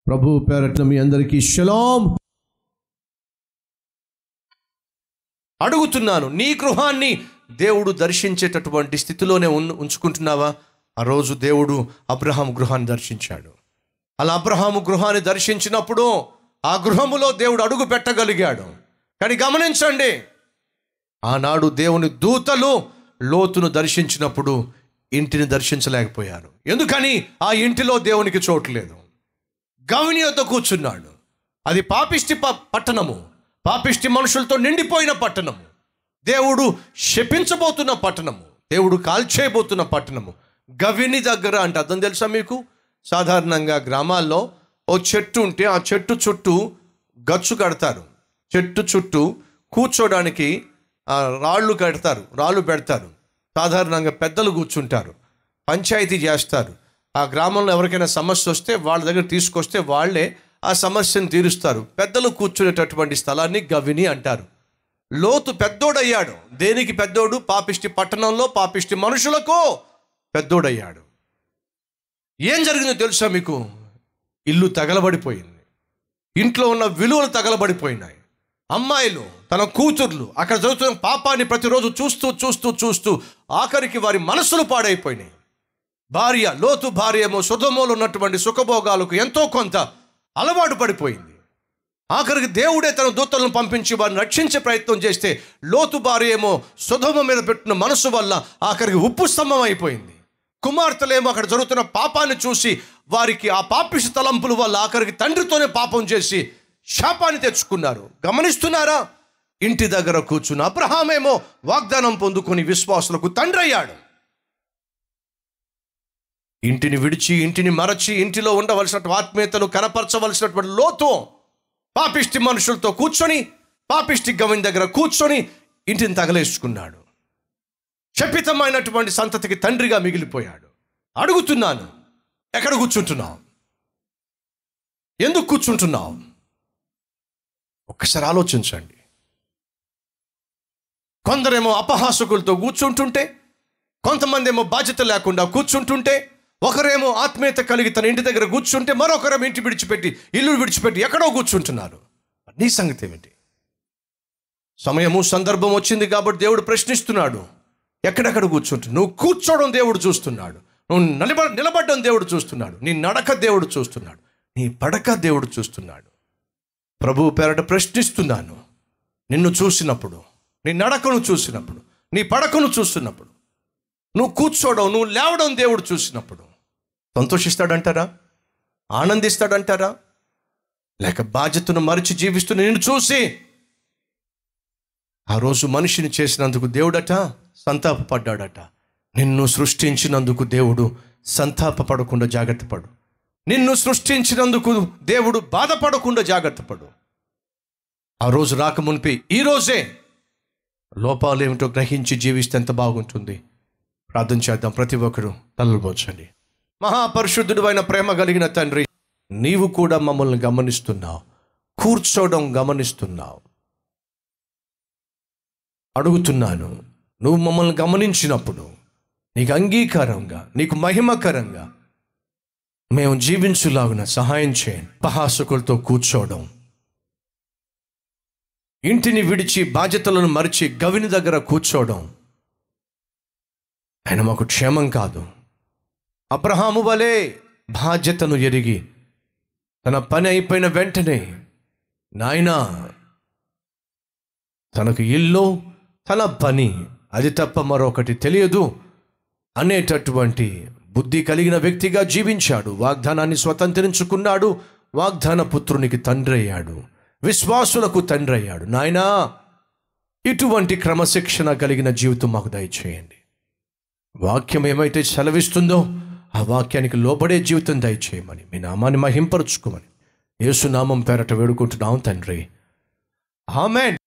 ప్రభు పేరట్ల మీ అందరికీ షలాం అడుగుతున్నాను నీ గృహాన్ని దేవుడు దర్శించేటటువంటి స్థితిలోనే ఉన్- ఉంచుకుంటున్నావా ఆ రోజు దేవుడు అబ్రహాం గృహాన్ని దర్శించాడు అలా అబ్రహాము గృహాన్ని దర్శించినప్పుడు ఆ గృహములో దేవుడు అడుగు పెట్టగలిగాడు కానీ గమనించండి ఆనాడు దేవుని దూతలు లోతును దర్శించినప్పుడు ఇంటిని దర్శించలేకపోయారు ఎందుకని ఆ ఇంటిలో దేవునికి చోటు లేదు గవిని వద్ద కూర్చున్నాడు అది పాపిష్టి ప- పట్టణము పాపిష్టి మనుషులతో నిండిపోయిన పట్టణము దేవుడు శపించబోతున్న పట్టణము దేవుడు కాల్చేయబోతున్న పట్టణము గవిని దగ్గర అంటే అర్థం తెలుసా మీకు సాధారణంగా గ్రామాల్లో ఓ చెట్టు ఉంటే ఆ చెట్టు చుట్టూ గచ్చు కడతారు చెట్టు చుట్టూ కూర్చోడానికి ఆ, రాళ్ళు కడతారు రాళ్ళు పెడతారు సాధారణంగా పెద్దలు కూర్చుంటారు పంచాయతీ చేస్తారు ఆ గ్రామంలో ఎవరికైనా సమస్య వస్తే వాళ్ళ దగ్గర తీసుకొస్తే వాళ్ళే ఆ సమస్యను తీరుస్తారు పెద్దలు కూర్చునేటటువంటి స్థలాన్ని గవిని అంటారు లోతు పెద్దోడయ్యాడు దేనికి పెద్దోడు పాపిష్టి పట్టణంలో పాపిష్టి మనుషులకు పెద్దోడయ్యాడు ఏం జరిగిందో తెలుసా మీకు ఇల్లు తగలబడిపోయింది ఇంట్లో ఉన్న విలువలు తగలబడిపోయినాయి అమ్మాయిలు తన కూతుర్లు అక్కడ జరుగుతున్న పాపాన్ని ప్రతిరోజు చూస్తూ చూస్తూ చూస్తూ ఆఖరికి వారి మనసులు పాడైపోయినాయి భార్య లోతు భార్య ఏమో సుధమోలు ఉన్నటువంటి సుఖభోగాలకు ఎంతో కొంత అలవాటు పడిపోయింది ఆఖరికి దేవుడే తన దూతలను పంపించి వారిని రక్షించే ప్రయత్నం చేస్తే లోతు భార్య ఏమో సుధమ మీద పెట్టిన మనసు వల్ల ఆఖరికి ఉప్పు స్తంభం అయిపోయింది కుమార్తెలేమో అక్కడ జరుగుతున్న పాపాన్ని చూసి వారికి ఆ పాపిష్టి తలంపుల వల్ల ఆఖరికి తండ్రితోనే పాపం చేసి శాపాన్ని తెచ్చుకున్నారు గమనిస్తున్నారా ఇంటి దగ్గర కూర్చున్న అబ్రహామేమో వాగ్దానం పొందుకొని విశ్వాసులకు తండ్రి అయ్యాడు ఇంటిని విడిచి ఇంటిని మరచి ఇంటిలో ఉండవలసినటువంటి ఆత్మీయతను కనపరచవలసినటువంటి లోతు పాపిష్టి మనుషులతో కూర్చొని పాపిష్టి గవిని దగ్గర కూర్చొని ఇంటిని తగలేసుకున్నాడు శపితమైనటువంటి సంతతికి తండ్రిగా మిగిలిపోయాడు అడుగుతున్నాను ఎక్కడ కూర్చుంటున్నావు ఎందుకు కూర్చుంటున్నావు ఒక్కసారి ఆలోచించండి కొందరేమో అపహాసకులతో కూర్చుంటుంటే కొంతమంది ఏమో బాధ్యత లేకుండా కూర్చుంటుంటే ఒకరేమో ఆత్మీయత కలిగి తన ఇంటి దగ్గర కూర్చుంటే మరొకరేమో ఇంటి విడిచిపెట్టి ఇల్లు విడిచిపెట్టి ఎక్కడో కూర్చుంటున్నారు నీ సంగతి ఏమిటి సమయము సందర్భం వచ్చింది కాబట్టి దేవుడు ప్రశ్నిస్తున్నాడు ఎక్కడెక్కడ కూర్చుంటు నువ్వు కూర్చోవడం దేవుడు చూస్తున్నాడు నువ్వు నిలబ నిలబడడం దేవుడు చూస్తున్నాడు నీ నడక దేవుడు చూస్తున్నాడు నీ పడక దేవుడు చూస్తున్నాడు ప్రభువు పేరట ప్రశ్నిస్తున్నాను నిన్ను చూసినప్పుడు నీ నడకను చూసినప్పుడు నీ పడకను చూస్తున్నప్పుడు నువ్వు కూర్చోవడం నువ్వు లేవడం దేవుడు చూసినప్పుడు సంతోషిస్తాడంటారా ఆనందిస్తాడంటారా లేక బాధ్యతను మరిచి జీవిస్తున్న నిన్ను చూసి ఆ రోజు మనిషిని చేసినందుకు దేవుడట సంతాపపడ్డాడట నిన్ను సృష్టించినందుకు దేవుడు సంతాపపడకుండా జాగ్రత్త పడు నిన్ను సృష్టించినందుకు దేవుడు బాధపడకుండా జాగ్రత్త పడు ఆ రోజు రాకమునిపి ఈ రోజే లోపాలు ఏమిటో గ్రహించి జీవిస్తే ఎంత బాగుంటుంది ప్రార్థన చేద్దాం ప్రతి ఒక్కరు తలబోచండి మహాపరిశుద్ధుడు అయిన ప్రేమ కలిగిన తండ్రి నీవు కూడా మమ్మల్ని గమనిస్తున్నావు కూర్చోవడం గమనిస్తున్నావు అడుగుతున్నాను నువ్వు మమ్మల్ని గమనించినప్పుడు నీకు అంగీకారంగా నీకు మహిమకరంగా మేము జీవించులాగున సహాయం చేయండి పహాసకులతో కూర్చోవడం ఇంటిని విడిచి బాధ్యతలను మరిచి గవిని దగ్గర కూర్చోవడం ఆయన మాకు క్షేమం కాదు అబ్రహాము వలె బాధ్యతను ఎరిగి తన పని అయిపోయిన వెంటనే నాయనా తనకు ఇల్లు తన పని అది తప్ప మరొకటి తెలియదు అనేటటువంటి బుద్ధి కలిగిన వ్యక్తిగా జీవించాడు వాగ్దానాన్ని స్వతంత్రించుకున్నాడు వాగ్దాన పుత్రునికి తండ్రి అయ్యాడు విశ్వాసులకు తండ్రి అయ్యాడు నాయనా ఇటువంటి క్రమశిక్షణ కలిగిన జీవితం మాకు దయచేయండి వాక్యం ఏమైతే సెలవిస్తుందో ఆ వాక్యానికి లోబడే జీవితం దయచేయమని మీ నామాన్ని మహింపరుచుకోమని యేసునామం పేరట వేడుకుంటున్నాం తండ్రి ఆమెన్